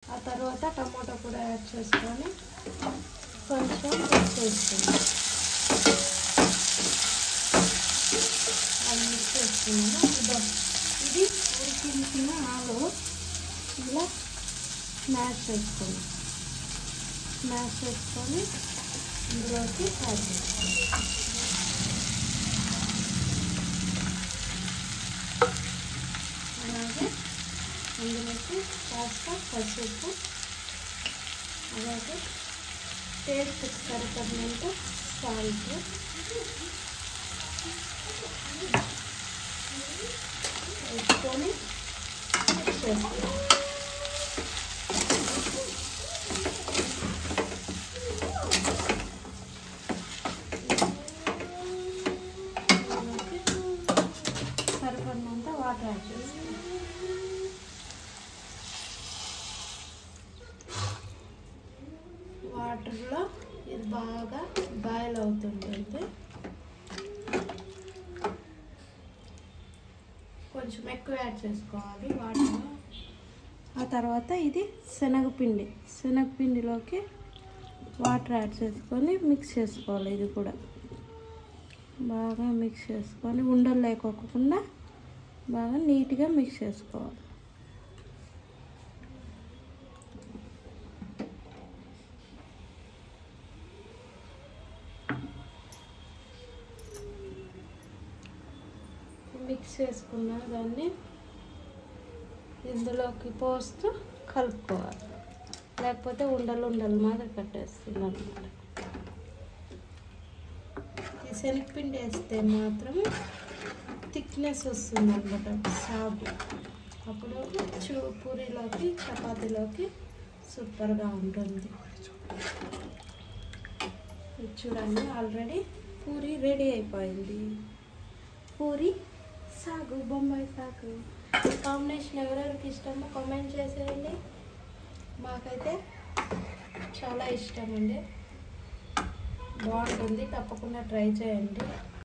ఆ తర్వాత టమాటో కూడా యాడ్ చేసుకొని కొంచెం మిక్స్ చేసుకుందాం అది మిక్స్ చేసుకున్నాము ఇదో ఇది ఉడికించిన ఆలు ఇలా స్మాష్ చేసుకున్నాం స్మాష్ చేసుకొని ఇందులోకి యాడ్ చేసుకోండి అలాగే అందులోకి కాస్త పసుపు అలాగే టేస్ట్ సరిపడినంత సాల్ట్ వేసుకొని చేస్తాం సరిపడినంత వాటర్ యాడ్ చేస్తాం వాటర్లో ఇది బాగా బాయిల్ అవుతుంటుంది కొంచెం ఎక్కువ యాడ్ చేసుకోవాలి వాటర్ ఆ తర్వాత ఇది శనగపిండి శనగపిండిలోకి వాటర్ యాడ్ చేసుకొని మిక్స్ చేసుకోవాలి ఇది కూడా బాగా మిక్స్ చేసుకొని ఉండలు లేకోకుండా బాగా నీట్గా మిక్స్ చేసుకోవాలి మిక్స్ చేసుకున్న దాన్ని ఇందులోకి పోస్తూ కలుపుకోవాలి లేకపోతే ఉండలు ఉండలు మాదిరి కట్టేస్తుంది అనమాట ఈ శనగపిండి వేస్తే మాత్రం థిక్నెస్ వస్తుంది అనమాట సాగు అప్పుడు చూ పూరీలోకి చపాతీలోకి సూపర్గా ఉంటుంది ఇది చూడండి ఆల్రెడీ పూరి రెడీ అయిపోయింది పూరి సాగు బొంబాయి సాగు కాంబినేషన్ ఎవరెవరికి ఇష్టమో కామెంట్ చేసేయండి మాకైతే చాలా ఇష్టం అండి బాగుంటుంది తప్పకుండా ట్రై చేయండి